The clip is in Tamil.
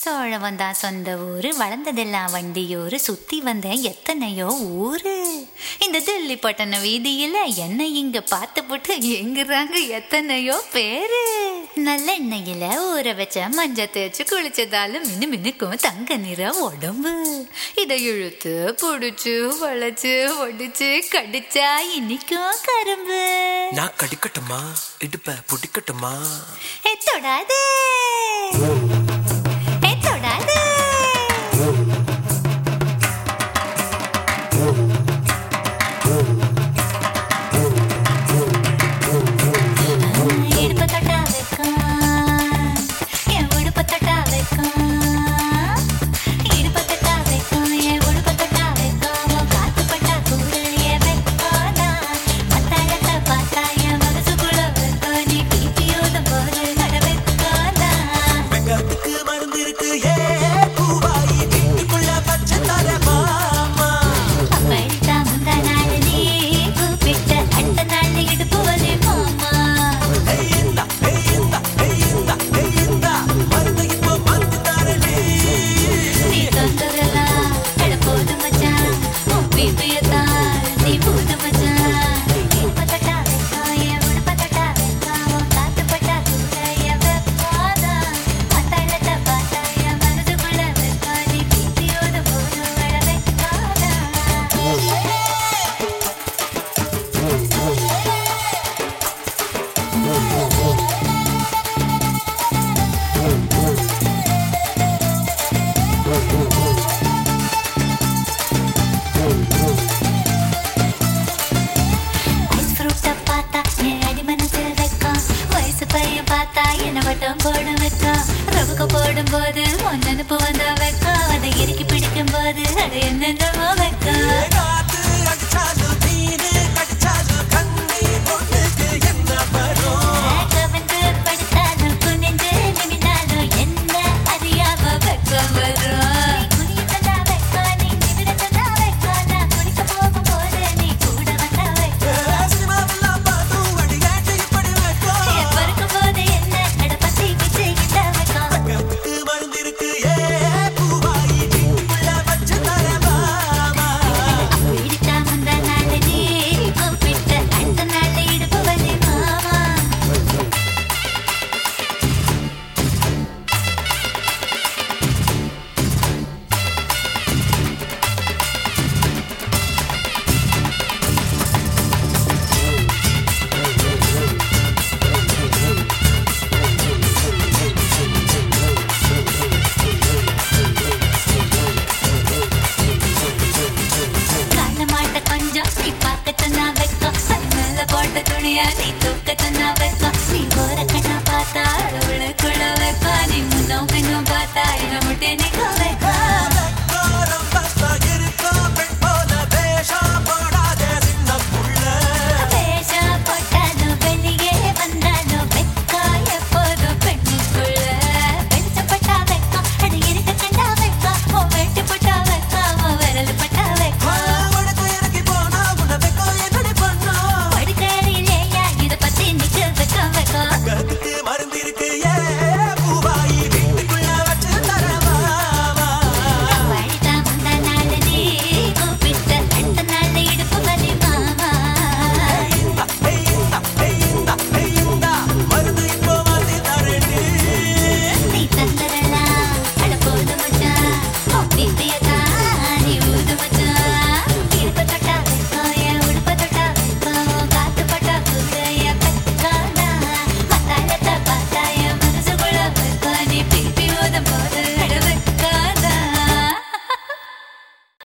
சோழவன் தான் சொந்த ஊரு வளர்ந்ததெல்லாம் வண்டியூரு சுத்தி வந்தேன் எத்தனையோ ஊரு இந்த தில்லி பட்டண வீதியில என்ன இங்க பார்த்து போட்டு எங்குறாங்க எத்தனையோ பேரு நல்லெண்ணெயில ஊற வச்ச மஞ்சள் தேய்ச்சு குளிச்சதால மினு மினுக்கும் தங்க நிற உடம்பு இதை இழுத்து புடிச்சு வளைச்சு ஒடிச்சு கடிச்சா இனிக்கும் கரும்பு நான் கடிக்கட்டுமா இடுப்ப புடிக்கட்டுமா ஏ தொடாதே ஏ தொடாதே இடுப்ப தொட்டா வைக்கும் என் உடுப்ப தொட்டா வைக்கும் இடுப்ப தொட்டா வைக்கும் என் உடுப்ப தொட்டா வைக்கும் உன் காத்து பட்டா கூட என் வெக்கோனா மத்தாயத்தை பார்த்தா என் மனசுக்குள்ள வைக்கும் நீ பிபியோதும் போது நட வைக்கோனா வெங்கத்துக்கு மருந்து இருக்கு ஏ பூவாயி வீட்டுக்குள்ள பச்சை தர மாமா அப்படித்தான் முந்தா நாள் நீ கூப்பிட்ட அடுத்த நாள் இடுப்பு வலி மாமா ஏய் இந்தா, ஏய் இந்தா, ஏய் இந்தா, ஏய் இந்தா. மருந்து இப்போ மருந்து தரேனே. நீ தொந்தரலாம் போது மச்சான் உன் பிபியத்தான் நீ போது மச்சான் இடுப்ப தொட்டா வைக்கும் என் உடுப்ப தொட்டா வைக்கும் உன் காத்து பட்டா கூட என் வெப்பாதா மத்தாளத்தை பார்த்தா என் மனசுக்குள்ள வைக்கும் நீ பிபியோட போது வர வைக்காதா ஐஸ் ஃப்ரூட்டை பார்த்தா என் அடி மனசில் வைக்கும் வயசு பையன் பார்த்தா என்ன வட்டம் போட வைக்கும் ரவுக்க போடும்போது ஒன் நினப்பு வந்தா வைக்கும் அதை இறுக்கி பிடிக்கும் போது அது என்னென்னமோ வைக்கும் காத்து